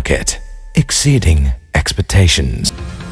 Market, exceeding expectations.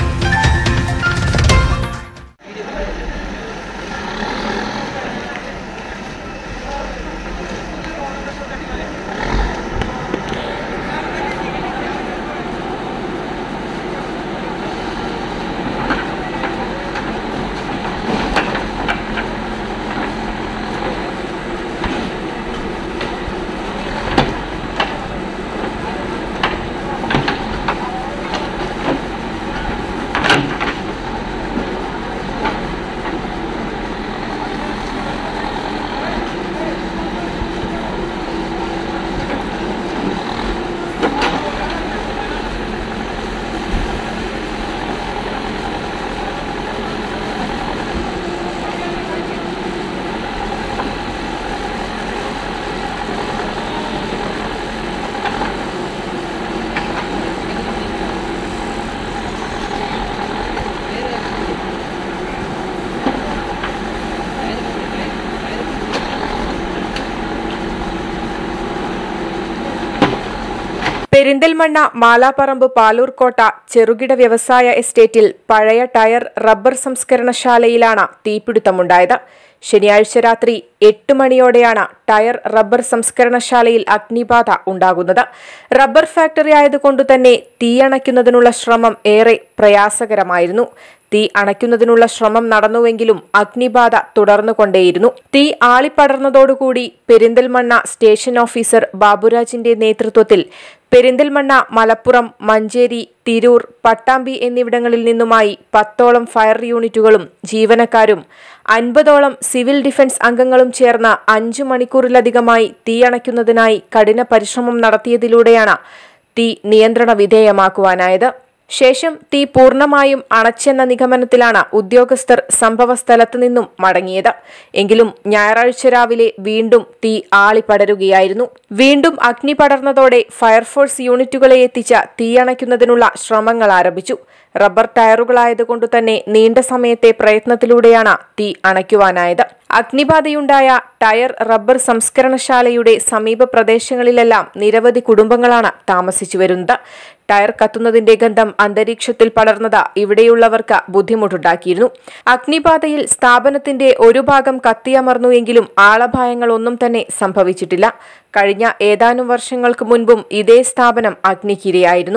Perinthalmanna Malapparamba പാലൂർക്കോട്ട ചെറുകിട വ്യവസായ എസ്റ്റേറ്റിൽ പഴയ ടയർ റബ്ബർ സംസ്കരണശാലയിലാണ് തീപിടുത്തമുണ്ടായത് ശനിയാഴ്ച രാത്രി എട്ട് മണിയോടെയാണ് ടയർ റബ്ബർ സംസ്കരണശാലയിൽ അഗ്നിബാധ ഉണ്ടാകുന്നത് റബ്ബർ ഫാക്ടറി ആയതുകൊണ്ടു തന്നെ തീയണയ്ക്കുന്നതിനുള്ള ശ്രമം ഏറെ പ്രയാസകരമായിരുന്നു തീ അണയ്ക്കുന്നതിനുള്ള ശ്രമം നടന്നുവെങ്കിലും അഗ്നിബാധ തുടർന്നുകൊണ്ടേയിരുന്നു തീ ആളിപ്പടർന്നതോടുകൂടി പെരിന്തൽമണ്ണ സ്റ്റേഷൻ ഓഫീസർ ബാബുരാജിന്റെ നേതൃത്വത്തിൽ പെരിന്തൽമണ്ണ മലപ്പുറം മഞ്ചേരി തിരൂർ പട്ടാമ്പി എന്നിവിടങ്ങളിൽ നിന്നുമായി പത്തോളം ഫയർ യൂണിറ്റുകളും ജീവനക്കാരും അൻപതോളം സിവിൽ ഡിഫൻസ് അംഗങ്ങളും ചേർന്ന് അഞ്ചു മണിക്കൂറിലധികമായി തീയണയ്ക്കുന്നതിനായി കഠിന പരിശ്രമം നടത്തിയതിലൂടെയാണ് തീ നിയന്ത്രണ വിധേയമാക്കുവാനായത് ശേഷം തീ പൂർണ്ണമായും അണച്ചെന്ന നിഗമനത്തിലാണ് ഉദ്യോഗസ്ഥർ സംഭവസ്ഥലത്ത് നിന്നും മടങ്ങിയത് എങ്കിലും ഞായറാഴ്ച രാവിലെ വീണ്ടും തീ ആളിപ്പടരുകയായിരുന്നു വീണ്ടും അഗ്നി പടർന്നതോടെ ഫയർഫോഴ്സ് യൂണിറ്റുകളെ എത്തിച്ച തീയണയ്ക്കുന്നതിനുള്ള ശ്രമങ്ങൾ ആരംഭിച്ചു റബ്ബർ ടയറുകളായതുകൊണ്ടു തന്നെ നീണ്ട സമയത്തെ പ്രയത്നത്തിലൂടെയാണ് തീ അണയ്ക്കുവാനായത് അഗ്നിബാധയുണ്ടായ ടയർ റബ്ബർ സംസ്കരണശാലയുടെ സമീപ പ്രദേശങ്ങളിലെല്ലാം നിരവധി കുടുംബങ്ങളാണ് താമസിച്ചു വരുന്നത് ടയർ കത്തുന്നതിന്റെ ഗന്ധം അന്തരീക്ഷത്തിൽ പടർന്നത് ഇവിടെയുള്ളവർക്ക് ബുദ്ധിമുട്ടുണ്ടാക്കിയിരുന്നു അഗ്നിബാധയിൽ സ്ഥാപനത്തിന്റെ ഒരു ഭാഗം കത്തിയമർന്നുവെങ്കിലും ആളപായങ്ങളൊന്നും തന്നെ സംഭവിച്ചിട്ടില്ല കഴിഞ്ഞ ഏതാനും വർഷങ്ങൾക്ക് മുൻപും ഇതേ സ്ഥാപനം അഗ്നിക്കിരയായിരുന്നു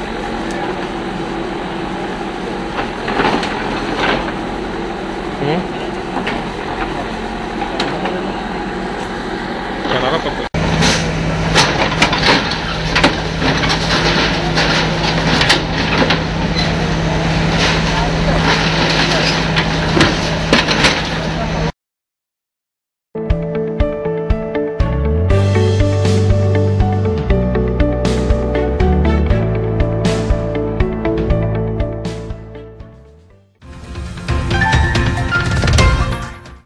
Hmm?